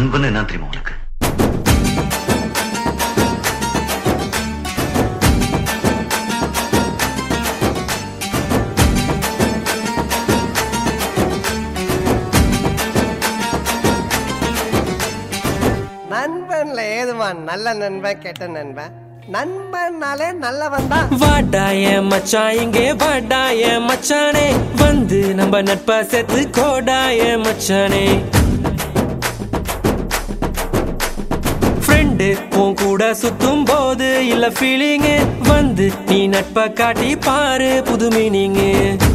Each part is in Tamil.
நண்பன் என்ன தெரியுமா உனக்கு நண்பன்ல ஏதுமா நல்ல நண்பன் கெட்ட நண்பன் நண்பன்னாலே நல்லவன் தான் வாடா என் மச்சான் இங்கே வாடா என் மச்சானே வந்து நம்ம நட்பா சேர்த்து கோடா என் மச்சானே ஃப்ரெண்டு உன் கூட சுத்தும் போது இல்ல ஃபீலிங்கு வந்து நீ நட்பை காட்டி பாரு புது மீனிங்கு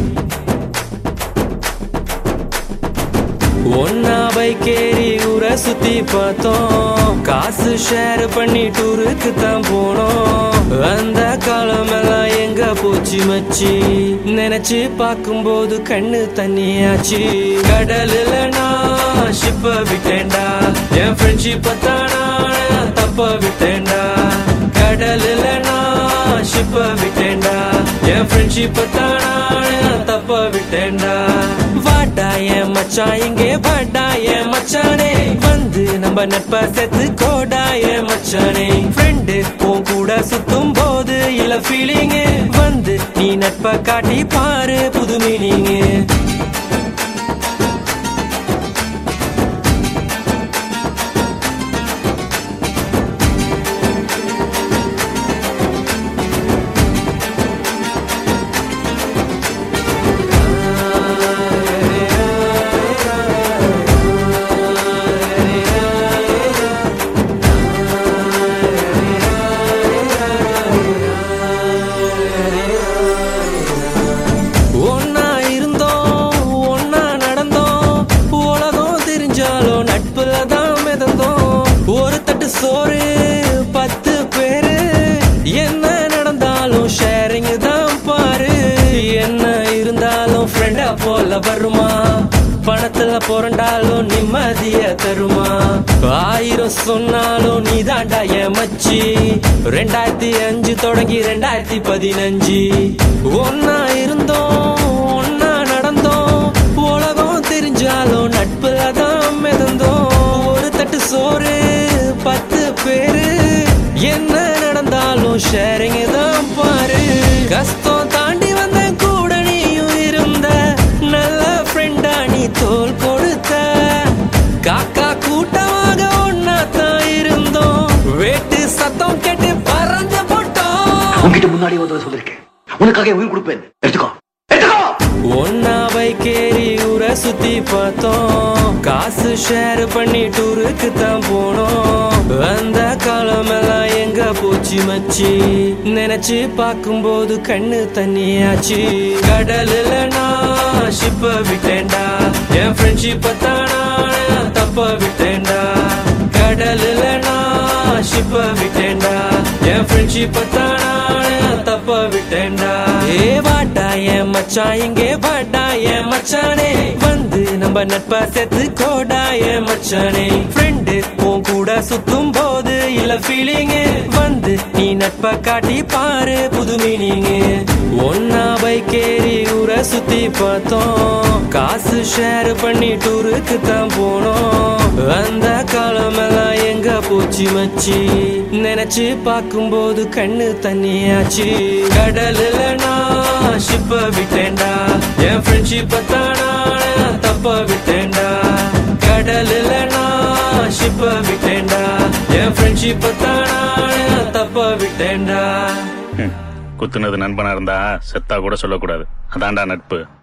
ஒன்னா பைக்கேறி ஊரை சுத்தி பார்த்தோம் காசு ஷேர் பண்ணி டூருக்கு தான் போனோம் அந்த காலம் எல்லாம் எங்க போச்சு மச்சி நினைச்சு பார்க்கும்போது கண்ணு தண்ணியாச்சு கடலுல நான் ஷிப்ப விட்டேன்டா என் ஃப்ரெண்ட்ஷிப்ப தானா தப்ப விட்டேன்டா கடலுல நான் ஷிப்ப விட்டேன்டா என் ஃப்ரெண்ட்ஷிப்ப தானா தப்ப விட்டேன்டா வாடா என் மச்சான் இங்கே வாடா என் மச்சானே வந்து நம்ம நட்பை சேர்த்து கோடா என் மச்சானே ஃப்ரெண்டு உன் கூட சுத்தும் போது இல்ல ஃபீலிங்கு வந்து நீ நட்பை காட்டி பாரு புது மீனிங்கு ஒன்னா இருந்தோம் ஒன்னா நடந்தோம் உலகம் தெரிஞ்சாலும் நட்புல தான் மிதந்தோம் ஒரு தட்டு சோறு பத்து பேரு என்ன நடந்தாலும் ஷேரிங் தான் பாரு என்ன இருந்தாலும் ஃப்ரெண்டா போல வருமா பணத்துல புரண்டாலும் நிம்மதிய தருமா ஆயிரம் சொன்னாலும் நீ தாண்டா என் மச்சி ரெண்டாயிரத்தி அஞ்சு தொடங்கி ரெண்டாயிரத்தி பதினஞ்சு ஒன்னா இருந்தோம் ஒன்னா நடந்தோம் உலகம் தெரிஞ்சாலும் நட்புல தான் மிதந்தோம் ஒரு தட்டு சோறு பத்து பேரு என்ன நடந்தாலும் ஷேரிங் தான் பாரு கஷ்டம் தாண்டி வந்த கூட நீயும் இருந்த நல்ல ஃப்ரெண்டா நீ தோல் கொடுத்த காக்கா கூட்டமாக ஒன்னா தான் இருந்தோம் வேட்டு சத்தம் கேட்டு பறந்து போட்டோம் உன்கிட்ட முன்னாடி ஒரு தடவை சொல்லிருக்கேன் உனக்காக உயிர் கொடுப்பேன் எடுத்துக்கோ எடுத்துக்கோ ஒன்னா பைக்கேறி ஊரை சுத்தி பார்த்தோம் காசு ஷேர் பண்ணி டூருக்கு தான் போனோம் அந்த காலம் எல்லாம் எங்க போச்சு மச்சி நினைச்சு பார்க்கும்போது கண்ணு தண்ணியாச்சு கடலுல நான் ஷிப்ப விட்டேன்டா என் ஃப்ரெண்ட்ஷிப்ப தானா தப்ப விட்டேன்டா கடலுல நான் ஷிப்ப விட்டேன்டா என் ஃப்ரெண்ட்ஷிப்ப தானா தப்ப விட்டேன்டா ஏ வாடா என் மச்சான் இங்கே வாடா என் மச்சானே வந்து நம்ம நட்பா சேர்த்து கோடா என் மச்சானே ஃப்ரெண்டு உன் கூட சுத்தும் போது இல்ல ஃபீலிங்கு வந்து நீ நட்பை காட்டி பாரு புது மீனிங்கு ஒன்னா பைக்கேறி ஊரை சுத்தி பார்த்தோம் காசு ஷேர் பண்ணி டூருக்கு தான் போனோம் அந்த காலம் எல்லாம் எங்க போச்சு மச்சி நினைச்சு பார்க்கும்போது கண்ணு தண்ணியாச்சு கடலுல நான் ஷிப்ப விட்டேன்டா என் ஃப்ரெண்ட்ஷிப்ப தானா தப்ப விட்டேன்டா கடலுல நான் ஷிப்ப விட்டேன்டா என் ஃப்ரெண்ட்ஷிப்ப தானா தப்ப விட்டேன்டா குத்துனது நண்பனா இருந்தா செத்தா கூட சொல்லக்கூடாது அதான்டா நட்பு